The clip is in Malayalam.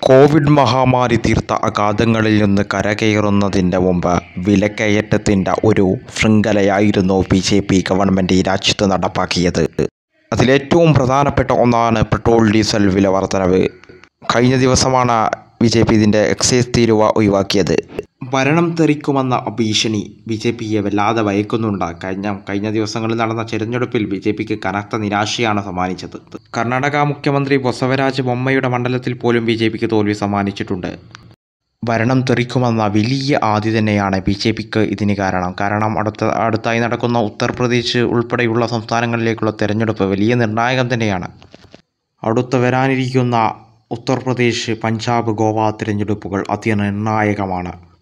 കോവിഡ് മഹാമാരി തീർത്ത അഗാധങ്ങളിൽ നിന്ന് കരകയറുന്നതിൻ്റെ മുമ്പ് വിലക്കയറ്റത്തിൻ്റെ ഒരു ശൃംഖലയായിരുന്നു ബി ജെ പി ഗവൺമെൻറ് ഈ രാജ്യത്ത് നടപ്പാക്കിയത് അതിലേറ്റവും പ്രധാനപ്പെട്ട ഒന്നാണ് പെട്രോൾ ഡീസൽ വില വർധനവ് കഴിഞ്ഞ ദിവസമാണ് ബി ജെ പി ഇതിൻ്റെ എക്സൈസ് തീരുവ ഒഴിവാക്കിയത് ഭരണം തെറിക്കുമെന്ന ഭീഷണി ബി ജെ പിയെ വല്ലാതെ ഭയക്കുന്നുണ്ട് കഴിഞ്ഞ കഴിഞ്ഞ ദിവസങ്ങളിൽ നടന്ന തെരഞ്ഞെടുപ്പിൽ ബി ജെ പിക്ക് കനത്ത നിരാശയാണ് സമ്മാനിച്ചത് കർണാടക മുഖ്യമന്ത്രി ബൊസവരാജ് ബൊമ്മയുടെ മണ്ഡലത്തിൽ പോലും ബി ജെ പിക്ക് തോൽവി സമ്മാനിച്ചിട്ടുണ്ട് ഭരണം തെറിക്കുമെന്ന വലിയ ആദ്യ തന്നെയാണ് ബി ജെ പിക്ക് ഇതിന് കാരണം കാരണം അടുത്ത അടുത്തായി നടക്കുന്ന ഉത്തർപ്രദേശ് ഉൾപ്പെടെയുള്ള സംസ്ഥാനങ്ങളിലേക്കുള്ള തെരഞ്ഞെടുപ്പ് വലിയ നിർണായകം തന്നെയാണ് അടുത്ത് വരാനിരിക്കുന്ന ഉത്തർപ്രദേശ് പഞ്ചാബ് ഗോവ തിരഞ്ഞെടുപ്പുകൾ അതിനിർണായകമാണ്